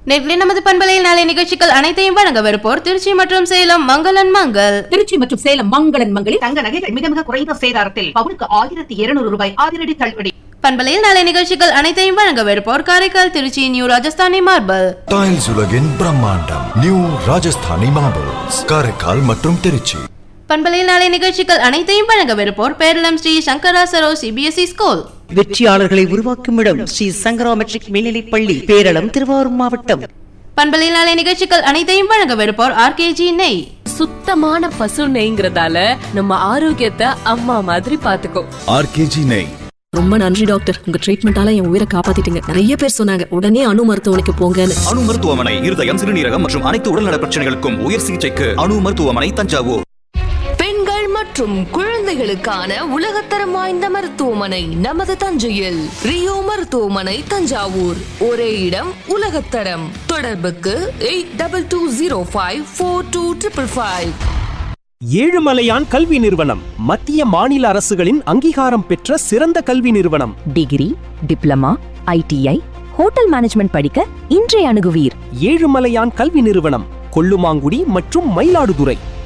நெட்லி நமது பண்பலையில் நாளை நிகழ்ச்சிகள் அனைத்தையும் வழங்கவிருப்போர் திருச்சி மற்றும் சேலம் மங்களன் மங்கள் திருச்சி மற்றும் சேலம் மங்களன் மங்களில் தங்க நகைகள் மிக மிக குறைந்த சேதாரத்தில் பவுனுக்கு ஆயிரத்தி இருநூறு ரூபாய் அதிரடி தள்ளுபடி பண்பலையில் நாளை நிகழ்ச்சிகள் அனைத்தையும் வழங்கவிருப்போர் Karaikal Tiruchi new Rajasthani marble tiles உலகின் பிரம்மாண்டம் நியூ ராஜஸ்தானி மார்பிள்ஸ் காரைக்கால் மற்றும் திருச்சி பண்பலையில் நாளை நிகழ்ச்சிகள் அனைத்தையும் வழங்கவிருப்போர் பேரளம் ஸ்ரீ சங்கரா சரோ சிபிஎஸ்இ ஸ்கூல் வெற்றியாளர்களை உருவாக்கும் இடம் ஸ்ரீ சங்கரா மெட்ரிக் மேல்நிலைப் பள்ளி பேரளம் திருவாரூர் மாவட்டம் பண்பலையில் நாளை நிகழ்ச்சிகள் அனைத்தையும் வழங்கவிருப்போர் ஆர்கேஜி நெய் சுத்தமான பசு நெய்ங்கிறதால நம்ம ஆரோக்கியத்தை அம்மா மாதிரி பாத்துக்கோ ஆர்கேஜி நெய் ரொம்ப நன்றி டாக்டர் உங்க ட்ரீட்மெண்டால என் உயிரை காப்பாத்திட்டீங்க நிறைய பேர் சொன்னாங்க உடனே அணு மருத்துவமனைக்கு போங்கன்னு அணு மருத்துவமனை இருதயம் சிறுநீரகம் மற்றும் அனைத்து உடல்நல பிரச்சனைகளுக்கும் உயர் சிகிச்சைக்கு அணு மருத்துவமனை தஞ்சாவூர் பெண்கள் மற்றும் குழந்தைகளுக்கான உலகத்தரம் வாய்ந்த மருத்துவமனை நமது தஞ்சையில் ரியோ மருத்துவமனை தஞ்சாவூர் ஒரே இடம் உலகத்தரம் தொடர்புக்கு eight double two zero five four two triple five Ezhumalaiyan கல்வி நிறுவனம் மத்திய மாநில அரசுகளின் அங்கீகாரம் பெற்ற சிறந்த கல்வி நிறுவனம் degree diploma ITI hotel management படிக்க இன்றைய அணுகுவீர் ஏழுமலையான் கல்வி நிறுவனம் கொல்லுமாங்குடி மற்றும் மயிலாடுதுறை